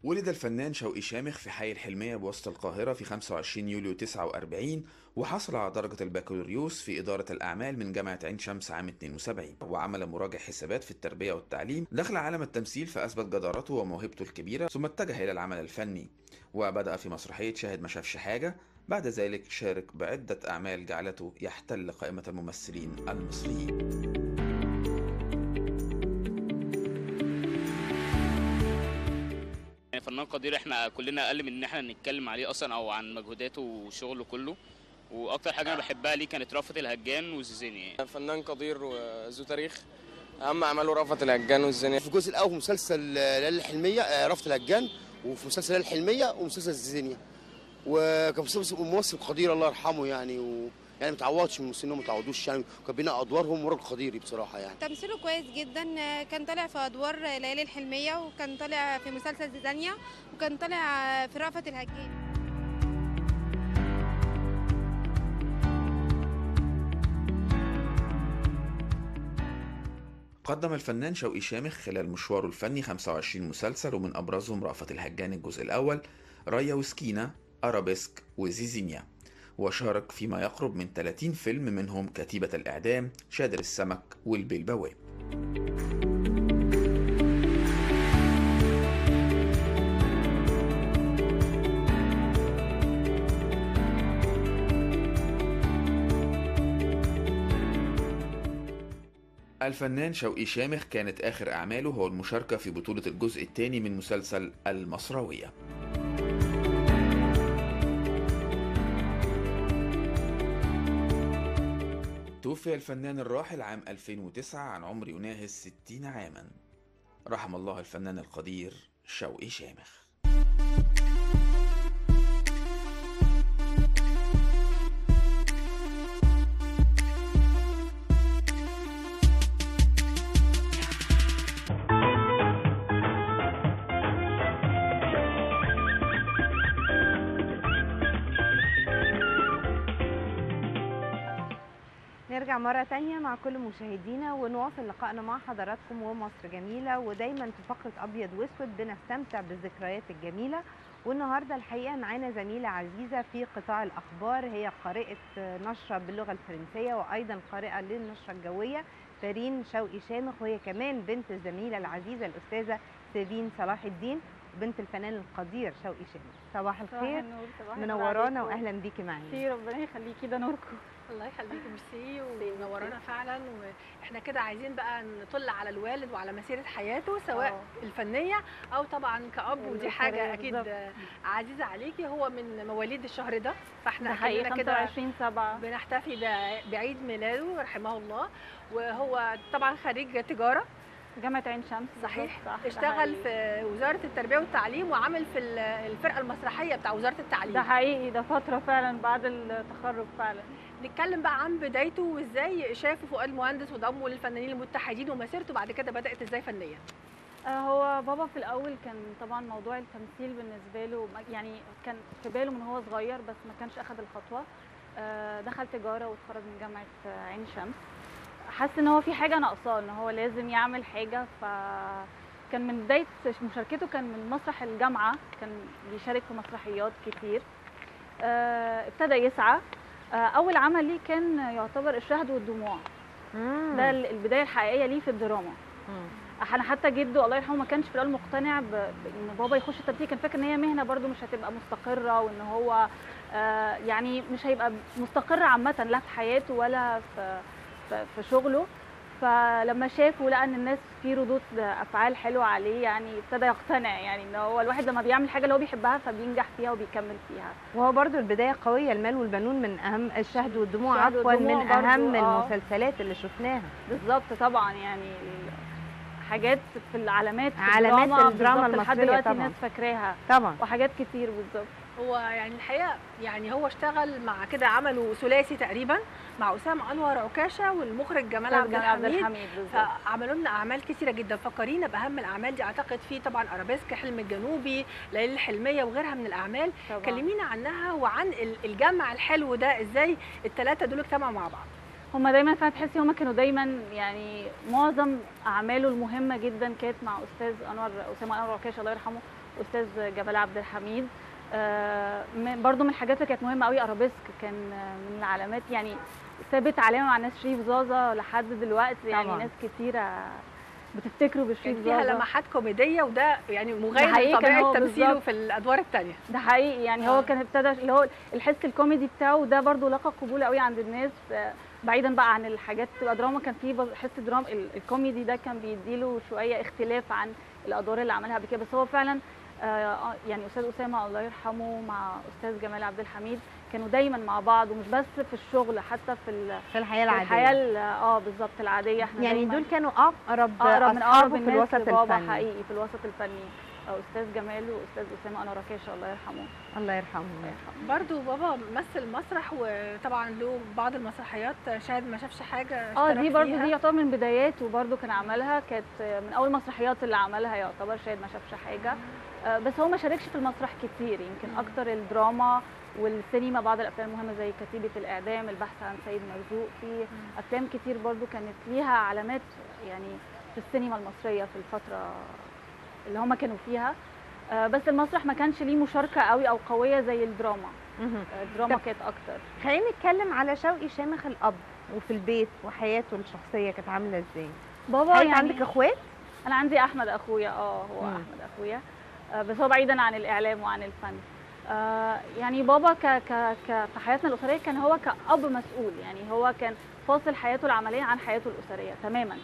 ولد الفنان شوقي شامخ في حي الحلمية بوسط القاهرة في 25 يوليو 49 وحصل على درجة البكالوريوس في إدارة الأعمال من جامعة عين شمس عام 72 وعمل مراجع حسابات في التربية والتعليم دخل عالم التمثيل فأثبت جدارته وموهبته الكبيرة ثم اتجه إلى العمل الفني وبدأ في مسرحية شاهد ما شافش حاجة بعد ذلك شارك بعدة أعمال جعلته يحتل قائمة الممثلين المصريين يعني فنان قدير احنا كلنا اقل من ان احنا نتكلم عليه اصلا او عن مجهوداته وشغله كله واكتر حاجه انا بحبها ليه كانت رأفت الهجان وزيزيني فنان قدير وذو تاريخ اهم اعماله رأفت الهجان والزني في الجزء الاول في مسلسل ليالي الحلميه آه، رفض الهجان وفي مسلسل ليالي الحلميه ومسلسل الزيزينيا وكان مسلسل ممثل قدير الله يرحمه يعني و يعني ما تعوضش من الممثلين ما تعوضوش يعني كان بينا ادوارهم ورا قديري بصراحه يعني تمثيله كويس جدا كان طالع في ادوار ليالي الحلميه وكان طالع في مسلسل زيزانيا وكان طالع في رأفت الهجان قدم الفنان شوقي شامخ خلال مشواره الفني 25 مسلسل ومن أبرزهم رأفت الهجان الجزء الأول ريا وسكينة أرابيسك وزيزينيا وشارك فيما يقرب من 30 فيلم منهم كتيبة الإعدام شادر السمك والبلبواب الفنان شوقي شامخ كانت آخر أعماله هو المشاركة في بطولة الجزء الثاني من مسلسل المصراوية توفي الفنان الراحل عام 2009 عن عمر يناهز 60 عاما رحم الله الفنان القدير شوقي شامخ نرجع مرة تانية مع كل مشاهدينا ونواصل لقائنا مع حضراتكم ومصر جميلة ودايما في فقرة أبيض وأسود بنستمتع بالذكريات الجميلة والنهاردة الحقيقة معانا زميلة عزيزة في قطاع الأخبار هي قارئة نشرة باللغة الفرنسية وأيضا قارئة للنشرة الجوية فرين شوقي شامخ وهي كمان بنت الزميلة العزيزة الأستاذة سيفين صلاح الدين بنت الفنان القدير شوقي شامخ صباح الخير النور صباح الخير منورانا عليكم. واهلا بيكي معانا ميرسي ربنا يخليكي ده نوركم الله يخليكي ميرسي ومنورانا فعلا واحنا كده عايزين بقى نطل على الوالد وعلى مسيره حياته سواء آه. الفنيه او طبعا كاب ودي الأسرية حاجه اكيد بالظبط. عزيزه عليكي هو من مواليد الشهر ده فاحنا ده حقيقي كلنا كده 25 7 بنحتفي ب- بعيد ميلاده رحمه الله وهو طبعا خريج تجاره جامعه عين شمس صحيح بالظبط، صح ده اشتغل حقيقي. في وزاره التربيه والتعليم وعمل في ال- الفرقه المسرحيه بتاع وزاره التعليم ده حقيقي ده فتره فعلا بعد التخرج فعلا نتكلم بقى عن بدايته وازاي شافه فؤاد مهندس وضمه للفنانين المتحدين ومسيرته بعد كده بدات ازاي فنيا آه، هو بابا في الاول كان طبعا موضوع التمثيل بالنسبه له ما- يعني كان في باله من هو صغير بس ما كانش اخذ الخطوه آه، دخل تجاره واتخرج من جامعه آه، عين شمس حس ان هو في حاجه ناقصاه ان هو لازم يعمل حاجه ف كان من بدايه مشاركته كان من مسرح الجامعه كان بيشارك في مسرحيات كتير آه، ابتدى يسعى آه، اول عمل ليه كان يعتبر الشهد والدموع ده ال- البدايه الحقيقيه ليه في الدراما انا حتى جده الله يرحمه ما كانش في الاول مقتنع ب- بان بابا يخش التمثيل كان فاكر ان هي مهنه برده مش هتبقى مستقره وان هو آه، يعني مش هيبقى مستقر عامه لا في حياته ولا في في- في شغله فلما شافه لقى ان الناس في ردود افعال حلوه عليه يعني ابتدى يقتنع يعني ان هو الواحد لما بيعمل حاجه اللي هو بيحبها فبينجح فيها وبيكمل فيها وهو برضو البداية قوية المال والبنون من أهم الشهد والدموع الشهد عفوا والدموع من برضو، أهم آه. المسلسلات اللي شفناها بالظبط طبعا يعني ال- حاجات في العلامات في علامات الدراما الدراما بالظبط لحد المصرية دلوقتي طبعاً. الناس فاكراها طبعا وحاجات كتير بالظبط هو يعني الحقيقه يعني هو اشتغل مع كده عملوا ثلاثي تقريبا مع اسامه انور عكاشه والمخرج جمال عبد جمال عبد الحميد الحميد بالظبط فعملوا لنا اعمال كثيره جدا فكرينا باهم الاعمال دي اعتقد في طبعا ارابيسك حلم الجنوبي ليالي الحلميه وغيرها من الاعمال طبعاً. كلمينا عنها وعن ال- الجمع الحلو ده ازاي الثلاثه دول اجتمعوا مع بعض هما دايما فعلا تحسي هما كانوا دايما يعني معظم اعماله المهمه جدا كانت مع استاذ انور اسامه انور عكاشه الله يرحمه استاذ جمال عبد الحميد آه، من- برضو من الحاجات اللي كانت مهمه قوي ارابيسك كان آه، من العلامات يعني ثابت علامه مع الناس شريف زازا لحد دلوقتي يعني طبعاً. ناس كتيره بتفتكره بشريف كان فيها زازا لمحات كوميديه وده يعني مغاير حقيقي كان لطبيعه هو تمثيله بالظبط. في الادوار الثانيه ده حقيقي يعني آه. هو كان ابتدى اللي هو الحس الكوميدي بتاعه ده برضو لقى قبول قوي عند الناس آه، بعيدا بقى عن الحاجات تبقى دراما كان فيه بز- حس دراما ال- الكوميدي ده كان بيديله شويه اختلاف عن الادوار اللي عملها قبل كده بس هو فعلا آه، آه، يعني استاذ اسامه الله يرحمه مع استاذ جمال عبد الحميد كانوا دايما مع بعض ومش بس في الشغل حتى في ال- في الحياه في العاديه الحياه ال- اه بالظبط العاديه احنا يعني دايماً دول كانوا اقرب اقرب من اصحابه اقرب في الناس الوسط لبابا الفني حقيقي في الوسط الفني آه، استاذ جمال واستاذ اسامه انا ركاشه الله يرحمه الله يرحمه الله يرحمه برضو بابا مثل مسرح وطبعا له بعض المسرحيات شاهد ما شافش حاجه اه اشترك دي برضو فيها. دي يعتبر من بداياته برضو كان عملها كانت من اول المسرحيات اللي عملها يعتبر شاهد ما شافش حاجه آه، بس هو ما شاركش في المسرح كتير يمكن اكتر الدراما والسينما بعض الافلام المهمه زي كتيبه الاعدام البحث عن سيد مرزوق في افلام كتير برضو كانت ليها علامات يعني في السينما المصريه في الفتره اللي هم كانوا فيها آه، بس المسرح ما كانش ليه مشاركه قوي او قويه زي الدراما مهم. آه، الدراما طب- كانت اكتر خلينا نتكلم على شوقي شامخ الاب وفي البيت وحياته الشخصيه كانت عامله ازاي بابا هل يعني عندك اخوات انا عندي احمد اخويا اه هو مم. احمد اخويا آه، بس هو بعيدا عن الاعلام وعن الفن آه، يعني بابا ك ك ك في حياتنا الاسريه كان هو كاب مسؤول يعني هو كان فاصل حياته العمليه عن حياته الاسريه تماما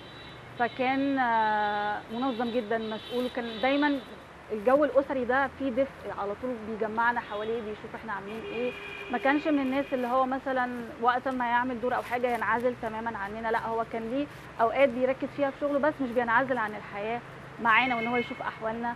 فكان آه، منظم جدا مسؤول وكان دايما الجو الاسري ده فيه دفء على طول بيجمعنا حواليه بيشوف احنا عاملين ايه ما كانش من الناس اللي هو مثلا وقت ما يعمل دور او حاجه ينعزل تماما عننا لا هو كان ليه اوقات بيركز فيها في شغله بس مش بينعزل عن الحياه معانا وان هو يشوف احوالنا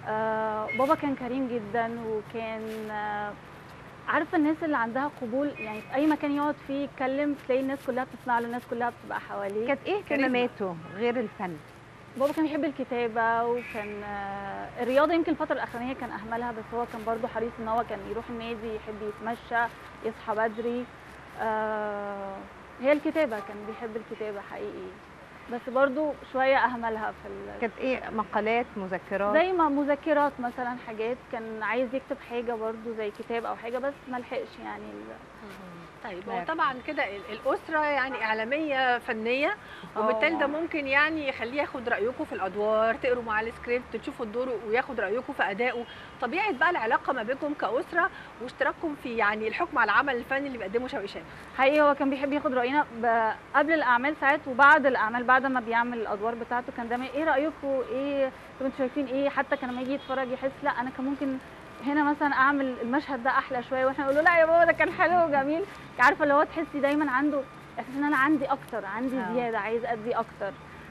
آه بابا كان كريم جدا وكان آه عارفه الناس اللي عندها قبول يعني في اي مكان يقعد فيه يتكلم تلاقي الناس كلها بتسمع له الناس كلها بتبقى حواليه كانت ايه اهتماماته غير الفن بابا كان بيحب الكتابه وكان آه، الرياضه يمكن الفتره الاخرانيه كان اهملها بس هو كان برضو حريص ان هو كان يروح النادي يحب يتمشى يصحى بدري آه، هي الكتابه كان بيحب الكتابه حقيقي بس برضو شويه اهملها في ال- كانت ايه مقالات مذكرات زي ما مذكرات مثلا حاجات كان عايز يكتب حاجه برضو زي كتاب او حاجه بس ما لحقش يعني ال- طيب لا. هو طبعا كده ال- الاسره يعني اعلاميه فنيه وبالتالي ده آه. ممكن يعني يخليه ياخد رايكم في الادوار تقروا مع السكريبت تشوفوا الدور وياخد رايكم في ادائه طبيعه بقى العلاقه ما بينكم كاسره واشتراككم في يعني الحكم على العمل الفني اللي بيقدمه شوقي شامخ حقيقي هو كان بيحب ياخد راينا ب- قبل الاعمال ساعات وبعد الاعمال بعد ما بيعمل الادوار بتاعته كان دايما ايه رايكم ايه طب انتوا شايفين ايه حتى كان لما يجي يتفرج يحس لا انا كان ممكن هنا مثلا اعمل المشهد ده احلى شويه واحنا نقول له لا يا بابا ده كان حلو وجميل عارفه اللي هو تحسي دايما عنده احساس ان انا عندي اكتر عندي آه. زياده عايز ادي اكتر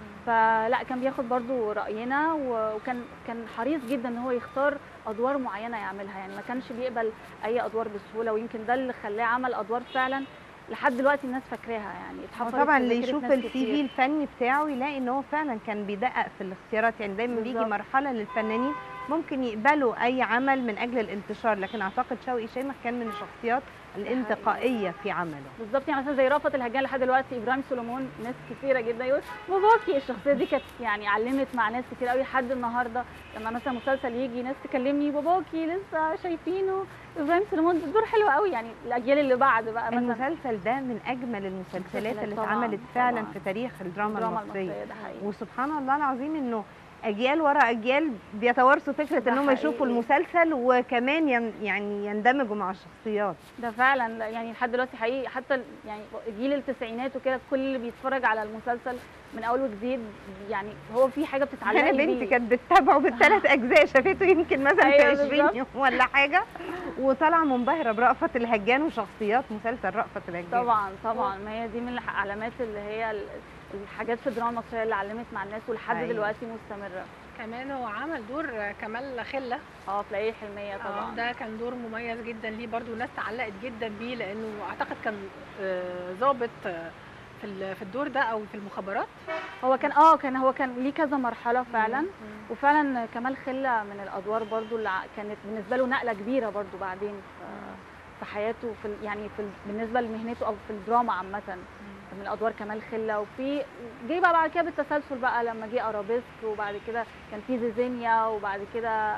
فلا كان بياخد برضو راينا و- وكان كان حريص جدا ان هو يختار ادوار معينه يعملها يعني ما كانش بيقبل اي ادوار بسهوله ويمكن ده اللي خلاه عمل ادوار فعلا لحد دلوقتي الناس فاكراها يعني هو اتحفرت طبعا في اللي ذاكرة يشوف ناس السي كتير. في الفني بتاعه يلاقي ان هو فعلا كان بيدقق في الاختيارات يعني دايما بيجي بالظبط. مرحله للفنانين ممكن يقبلوا اي عمل من اجل الانتشار لكن اعتقد شوقي شامخ كان من الشخصيات الانتقائيه في عمله بالظبط يعني مثلا زي رأفت الهجان لحد دلوقتي ابراهيم سولومون ناس كثيره جدا يقول باباكي الشخصيه دي كانت يعني علمت مع ناس كتير قوي لحد النهارده لما مثلا مسلسل يجي ناس تكلمني باباكي لسه شايفينه ابراهيم سولومون ده دور حلو قوي يعني الاجيال اللي بعد بقى مثلا المسلسل ده من اجمل المسلسلات اللي طبعاً، اتعملت فعلا طبعاً. في تاريخ الدراما, الدراما المصريه المصريه ده حقيقي وسبحان الله العظيم انه اجيال ورا اجيال بيتوارثوا فكره ده انهم يشوفوا حقيقي. المسلسل وكمان ين يعني يندمجوا مع الشخصيات ده فعلا لا، يعني لحد دلوقتي حقيقي حتى ال- يعني جيل التسعينات وكده كل اللي بيتفرج على المسلسل من اول وجديد يعني هو في حاجه بتتعلق انا بنتي كانت بتتابعه بالثلاث اجزاء شافته يمكن مثلا في أيوة 20 بالظبط. يوم ولا حاجه وطالعه منبهره برأفت الهجان وشخصيات مسلسل رأفت الهجان طبعا طبعا ما هي دي من العلامات اللي هي ال- الحاجات في الدراما المصريه اللي علمت مع الناس ولحد أيوة. دلوقتي مستمره كمان هو عمل دور كمال خله اه في العيله الحلميه طبعا طبعا ده كان دور مميز جدا ليه برضو الناس تعلقت جدا بيه لانه اعتقد كان آه، ضابط آه، في ال- في الدور ده او في المخابرات هو كان اه كان هو كان ليه كذا مرحله فعلا وفعلا كمال خله من الادوار برضو اللي ع- كانت بالنسبه له نقله كبيره برضو بعدين في, في حياته في ال- يعني في ال- بالنسبه لمهنته او في الدراما عامه من الادوار كمال خله وفي جه بقى بعد كده بالتسلسل بقى لما جه ارابيسك وبعد كده كان في زيزينيا وبعد كده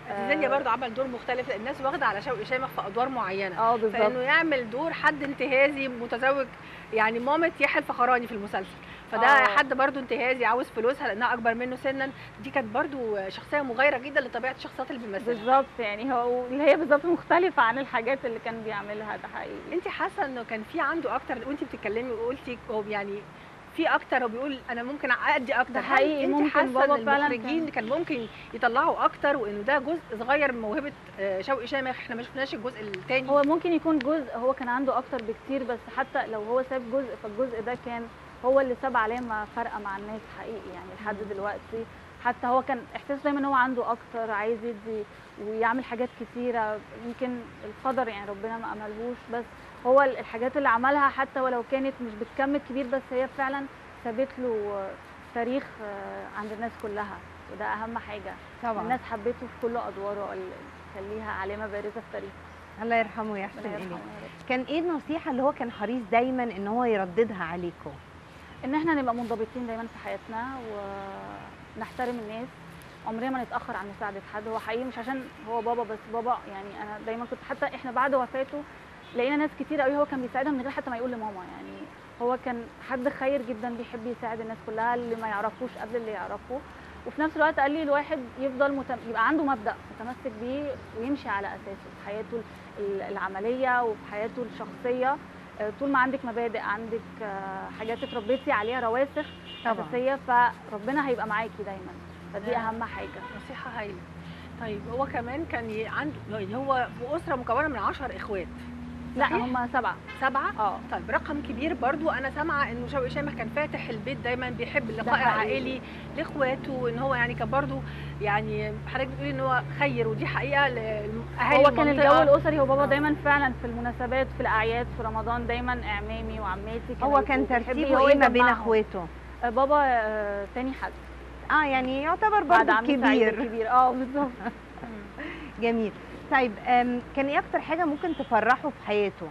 زيزينيا برضو عمل دور مختلف لأن الناس واخده على شوقي شامخ في ادوار معينه اه فانه بالظبط يعمل دور حد انتهازي متزوج يعني مامة يحيى الفخراني في المسلسل فده آه. حد برضو انتهازي عاوز فلوسها لانها اكبر منه سنا دي كانت برضو شخصيه مغايره جدا لطبيعه الشخصيات اللي بيمثلها بالظبط يعني هو اللي هي بالظبط مختلفه عن الحاجات اللي كان بيعملها ده حقيقي انت حاسه انه كان في عنده اكتر وانت بتتكلمي وقلتي هو يعني في اكتر وبيقول انا ممكن ادي اكتر ده هل حقيقي، انت ممكن حاسه بابا ان فعلاً المخرجين كان- كان ممكن يطلعوا اكتر وانه ده جزء صغير من موهبه آه، شوقي شامخ احنا ما شفناش الجزء الثاني هو ممكن يكون جزء هو كان عنده اكتر بكتير بس حتى لو هو ساب جزء فالجزء ده كان هو اللي ساب علامه فارقه مع الناس حقيقي يعني لحد دلوقتي حتى هو كان احساس دايما ان هو عنده اكتر عايز يدي ويعمل حاجات كتيره يمكن القدر يعني ربنا ما املهوش بس هو الحاجات اللي عملها حتى ولو كانت مش بتكمل كبير بس هي فعلا سابت له تاريخ آه، عند الناس كلها وده اهم حاجه طبعا الناس حبته في كل ادواره اللي كان ليها علامه بارزه في تاريخه الله يرحمه ويحسن ربنا اليه يرحمه يا رب. كان ايه النصيحه اللي هو كان حريص دايما ان هو يرددها عليكم ان احنا نبقى منضبطين دايما في حياتنا ونحترم الناس عمرنا ما نتاخر عن مساعده حد هو حقيقي مش عشان هو بابا بس بابا يعني انا دايما كنت حتى احنا بعد وفاته لقينا ناس كتير قوي هو كان بيساعدها من غير حتى ما يقول لماما يعني هو كان حد خير جدا بيحب يساعد الناس كلها اللي ما يعرفوش قبل اللي يعرفوه وفي نفس الوقت قال لي الواحد يفضل متم... يبقى عنده مبدا متمسك بيه ويمشي على اساسه في حياته ال- العمليه وفي حياته الشخصيه آه، طول ما عندك مبادئ عندك آه، حاجات اتربيتي عليها رواسخ طبعا اساسيه فربنا هيبقى معاكي دايما فدي نعم. اهم حاجه نصيحه هايله طيب هو كمان كان ي- عنده يعني هو في اسره مكونه من 10 اخوات لا صحيح؟ هم سبعه سبعه اه طيب رقم كبير برضو انا سامعه انه شوقي شامخ كان فاتح البيت دايما بيحب اللقاء حقيقي. العائلي لاخواته وان هو يعني كان برضو يعني حضرتك بتقولي ان هو خير ودي حقيقه لاهالي هو كان الجو المنطقة. الاسري هو بابا آه. دايما فعلا في المناسبات في الاعياد في رمضان دايما اعمامي وعماتي كانوا هو كان يبقوا بيحب ترتيبه هو ايه ما بين يجمعهم. اخواته آه، بابا آه، تاني حد اه يعني يعتبر بعد برضه عمي سعيد كبير الكبير اه بالظبط جميل طيب أم، كان ايه اكتر حاجه ممكن تفرحه في حياته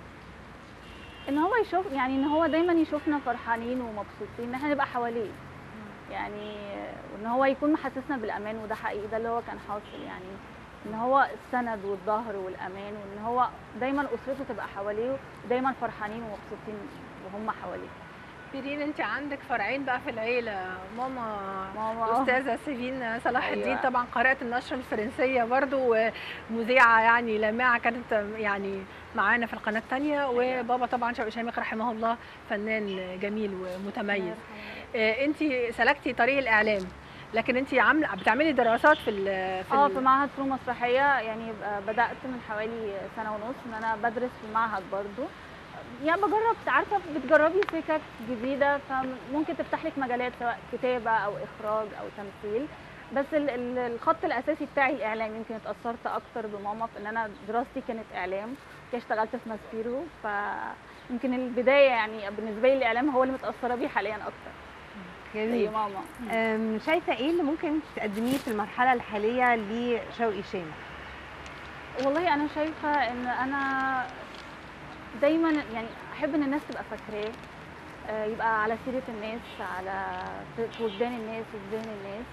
ان هو يشوف يعني ان هو دايما يشوفنا فرحانين ومبسوطين ان احنا نبقى حواليه يعني وان هو يكون محسسنا بالامان وده حقيقي ده اللي هو كان حاصل يعني ان هو السند والظهر والامان وان هو دايما اسرته تبقى حواليه ودايما فرحانين ومبسوطين وهم حواليه بيرين انت عندك فرعين بقى في العيله ماما ماما استاذه سيفين صلاح أيوة. الدين طبعا قارئه النشره الفرنسيه برضو ومذيعه يعني لامعه كانت يعني معانا في القناه الثانيه وبابا طبعا شوقي شامخ رحمه الله فنان جميل ومتميز انت سلكتي طريق الاعلام لكن انت عامله بتعملي دراسات في ال في, اه ال- في معهد فنون مسرحيه يعني آه، بدات من حوالي سنه ونص ان انا بدرس في المعهد برضو يعني بجرب عارفه بتجربي سكك جديده فممكن تفتح لك مجالات سواء كتابه او اخراج او تمثيل بس ال- ال- الخط الاساسي بتاعي الاعلام يمكن اتاثرت اكتر بماما في ان انا دراستي كانت اعلام كده اشتغلت في ماسبيرو فيمكن البدايه يعني بالنسبه لي الاعلام هو اللي متاثره بيه حاليا اكتر زي جميل ماما أم، شايفه ايه اللي ممكن تقدميه في المرحله الحاليه لشوقي شامخ والله انا شايفه ان انا دايما يعني احب ان الناس تبقى فاكراه آه، يبقى على سيره الناس على في في وجدان الناس وفي ذهن الناس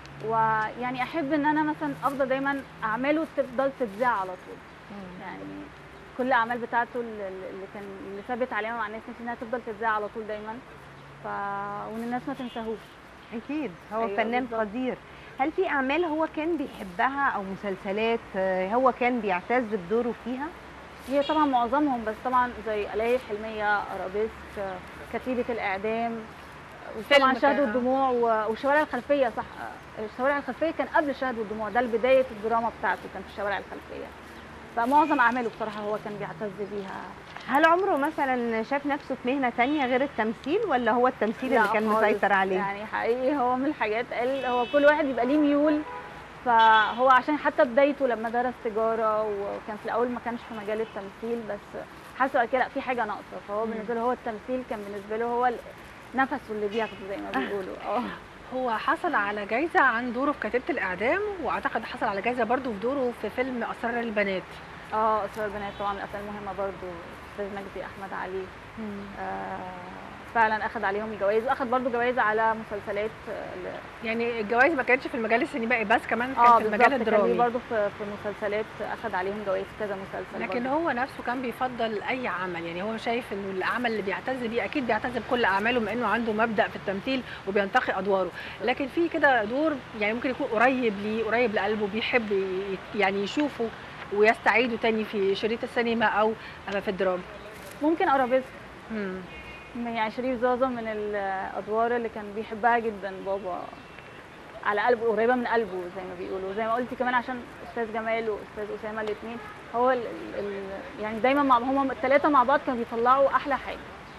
ويعني احب ان انا مثلا افضل دايما اعماله تفضل تتذاع على طول يعني كل الاعمال بتاعته اللي اللي كان اللي ثابت عليها مع الناس نفسي انها تفضل تتذاع على طول دايما ف وان الناس ما تنساهوش اكيد هو أيوة فنان بالظبط. قدير هل في اعمال هو كان بيحبها او مسلسلات آه، هو كان بيعتز بدوره فيها هي طبعا معظمهم بس طبعا زي الاقي حلميه ارابيسك آه، كتيبه الاعدام وطبعا فيلم شهد كان- والدموع و- والشوارع الخلفيه صح آه، الشوارع الخلفيه كان قبل شهد والدموع ده بدايه الدراما بتاعته كان في الشوارع الخلفيه فمعظم اعماله بصراحه هو كان بيعتز بيها هل عمره مثلا شاف نفسه في مهنه تانية غير التمثيل ولا هو التمثيل اللي لا كان خالص. مسيطر عليه يعني حقيقي هو من الحاجات قال هو كل واحد يبقى ليه ميول فهو عشان حتى بدايته لما درس تجاره وكان في الاول ما كانش في مجال التمثيل بس حاسه بعد كده لا في حاجه ناقصه فهو بالنسبه له هو التمثيل كان بالنسبه له هو ال- نفسه اللي بياخده زي ما بيقولوا اه هو حصل على جايزه عن دوره في كتيبه الاعدام واعتقد حصل على جايزه برضو في دوره في فيلم اسرار البنات اه اسرار البنات طبعا من الافلام المهمه برضو استاذ مجدي احمد علي آه فعلا اخد عليهم الجوائز واخد برضو جوائز على مسلسلات آه، ل- يعني الجوائز ما كانتش في المجال السينمائي بس كمان كان اه في المجال بالظبط كان ليه الدرامي برضو في في مسلسلات اخد عليهم جوائز كذا مسلسل لكن برضو. هو نفسه كان بيفضل اي عمل يعني هو شايف انه العمل اللي بيعتز بيه اكيد بيعتز بكل اعماله بما انه عنده مبدا في التمثيل وبينتقي ادواره لكن في كده دور يعني ممكن يكون قريب ليه قريب لقلبه بيحب ي- يعني يشوفه ويستعيده تاني في شريط السينما او في الدراما ممكن ارابيسك مم. يعني شريف زازا من الادوار اللي كان بيحبها جدا بابا على قلبه قريبه من قلبه زي ما بيقولوا زي ما قلتي كمان عشان استاذ جمال واستاذ اسامه الاثنين هو ال ال يعني دايما مع هم الثلاثه مع بعض كانوا بيطلعوا احلى حاجه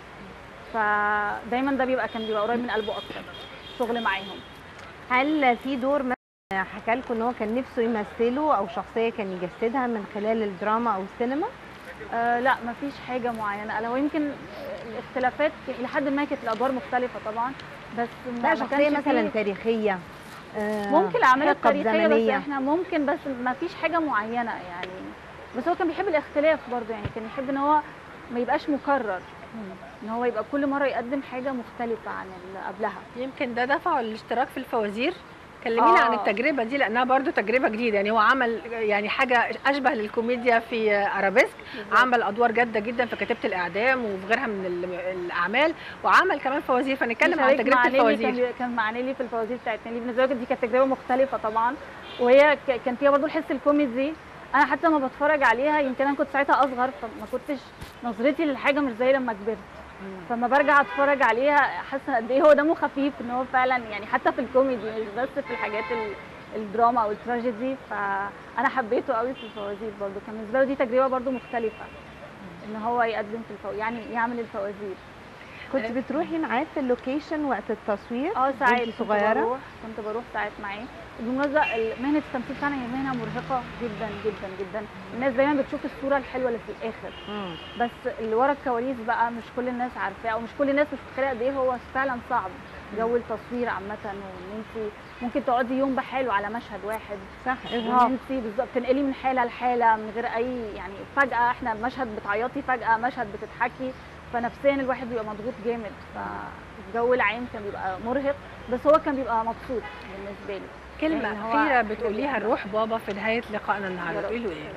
فدايما ده بيبقى كان بيبقى قريب من قلبه اكتر شغل معاهم هل في دور مثلا حكى لكم ان هو كان نفسه يمثله او شخصيه كان يجسدها من خلال الدراما او السينما؟ آه لا مفيش حاجه معينه لو يمكن الاختلافات الى حد ما كانت الادوار مختلفه طبعا بس ما- لا ما شخصيه كانش مثلا فيه- تاريخيه آه، ممكن الاعمال حقب التاريخيه بس زمنية. احنا ممكن بس ما فيش حاجه معينه يعني بس هو كان بيحب الاختلاف برضه يعني كان يحب ان هو ما يبقاش مكرر ان هو يبقى كل مره يقدم حاجه مختلفه عن اللي قبلها يمكن ده دفعه الاشتراك في الفوازير كلمينا آه. عن التجربه دي لانها برضو تجربه جديده يعني هو عمل يعني حاجه اشبه للكوميديا في ارابيسك عمل ادوار جاده جدا في كتيبه الاعدام وفي غيرها من ال- الاعمال وعمل كمان فوازير فنتكلم عن شارك تجربه مع نيلي، كان الفوازير بي- كان مع نيلي في الفوازير بتاعت نيلي بالنسبه لي دي كانت تجربه مختلفه طبعا وهي ك- كان فيها برضو الحس الكوميدي انا حتى لما بتفرج عليها يمكن انا كنت ساعتها اصغر فما كنتش نظرتي للحاجه مش زي لما كبرت فما برجع اتفرج عليها حاسه قد ايه هو دمه خفيف ان هو فعلا يعني حتى في الكوميدي مش بس في الحاجات ال- الدراما او التراجيدي فانا حبيته قوي في الفوازير برضو كان بالنسبه له دي تجربه برضو مختلفه ان هو يقدم في الفو... يعني يعمل الفوازير كنت بتروحي معاه في اللوكيشن وقت التصوير اه ساعات وانتي كنت صغيره بروح كنت بروح ساعات معاه بالمناسبه ال- مهنه التمثيل فعلا هي مهنه مرهقه جدا جدا جدا الناس دايما بتشوف الصوره الحلوه اللي في الاخر مم. بس اللي ورا الكواليس بقى مش كل الناس عارفاه او مش كل الناس مش متخيله قد ايه هو فعلا صعب جو التصوير عامه وان انت ممكن تقعدي يوم بحاله على مشهد واحد صح وان ارهاق انت بالظبط تنقلي من حاله لحاله من غير اي يعني فجاه احنا مشهد بتعيطي فجاه مشهد بتضحكي فنفسيا الواحد بيبقى مضغوط جامد فالجو العام كان بيبقى مرهق بس هو كان بيبقى مبسوط بالنسبه لي كلمه يعني هو اخيره حاجة بتقوليها جميلة. لروح بابا في نهايه لقائنا النهارده يا رب. تقولي له ايه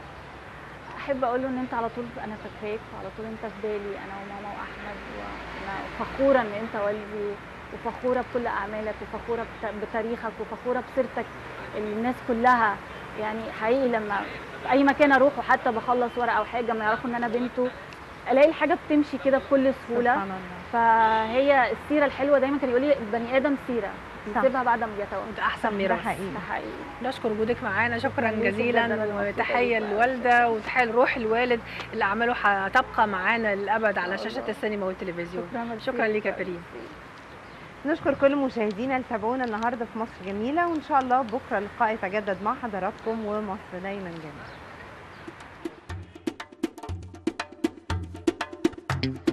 احب اقول له ان انت على طول انا فاكراك وعلى طول انت في بالي انا وماما واحمد وانا فخوره ان انت والدي وفخوره بكل اعمالك وفخوره بت- بتاريخك وفخوره بسيرتك اللي الناس كلها يعني حقيقي لما في اي مكان اروح وحتى بخلص ورقه او حاجه ما يعرفوا ان انا بنته الاقي الحاجه بتمشي كده بكل سهوله سبحان الله فهي السيره الحلوه دايما كان يقول لي البني ادم سيره صح. بيسيبها بعد ما بيتوفى ده احسن ده ميراث حقيقي ده حقيقي نشكر وجودك معانا شكرا ليكي جزيلا بجد، أنا مبسوطة وتحيه بيك. للوالده وتحيه لروح الوالد اللي اعماله هتبقى معانا للابد على شاشه السينما والتلفزيون شكرا ليك يا كريم نشكر كل مشاهدينا اللي تابعونا النهارده في مصر جميله وان شاء الله بكره اللقاء يتجدد مع حضراتكم ومصر دايما جميله